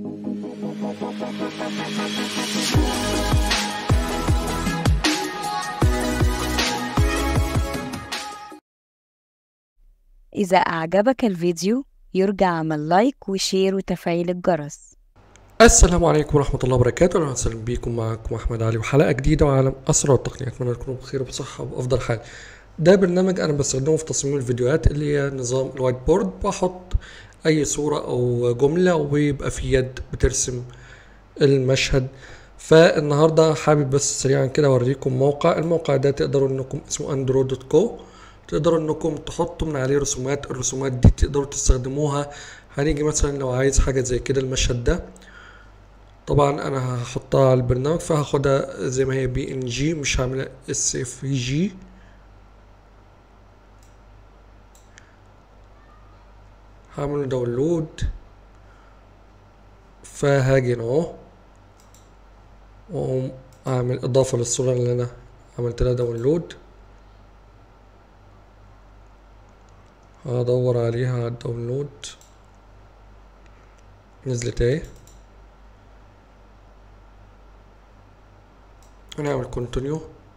إذا أعجبك الفيديو يرجى عمل لايك وشير وتفعيل الجرس السلام عليكم ورحمة الله وبركاته أهلا وسهلا بيكم معكم أحمد علي وحلقة جديدة وعالم أسرع التقنية أتمنى تكونوا بخير وبصحة وبأفضل حال ده برنامج أنا بستخدمه في تصميم الفيديوهات اللي هي نظام الوايت بورد بحط أي صورة أو جملة ويبقى في يد بترسم المشهد فالنهاردة حابب بس سريعا كده أوريكم موقع الموقع ده تقدروا إنكم اسمه اندرو دوت كو تقدروا انكم تحطوا من عليه رسومات الرسومات دي تقدروا تستخدموها هنيجي مثلا لو عايز حاجة زي كده المشهد ده طبعا انا هحطها على البرنامج فهاخدها زي ما هي بي ان جي مش هعملها اس اف جي هعمل داونلود فهاجي هنا اهو واقوم اعمل اضافة للصورة اللي انا عملت لها داونلود هدور عليها على الداونلود نزلت اهي هنعمل كونتينيو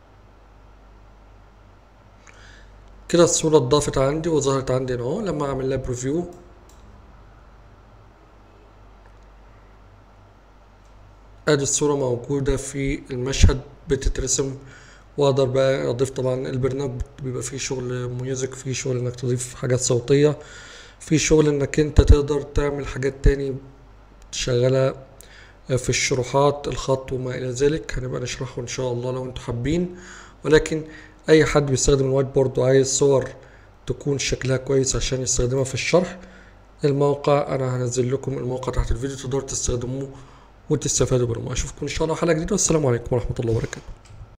كده الصورة اتضافت عندي وظهرت عندي هنا اهو لما اعمل لها بريفيو ادي الصورة موجودة في المشهد بتترسم واقدر بقى اضيف طبعا البرنامج بيبقى فيه شغل ميوزك فيه شغل انك تضيف حاجات صوتية في شغل انك انت تقدر تعمل حاجات تاني تشغلها في الشروحات الخط وما الى ذلك هنبقى نشرحه ان شاء الله لو انتوا حابين ولكن اي حد بيستخدم الوايت بورد وعايز صور تكون شكلها كويس عشان يستخدمها في الشرح الموقع انا هنزل لكم الموقع تحت الفيديو تقدروا تستخدموه وتستفادوا منه اشوفكم ان شاء الله حلقه جديده والسلام عليكم ورحمه الله وبركاته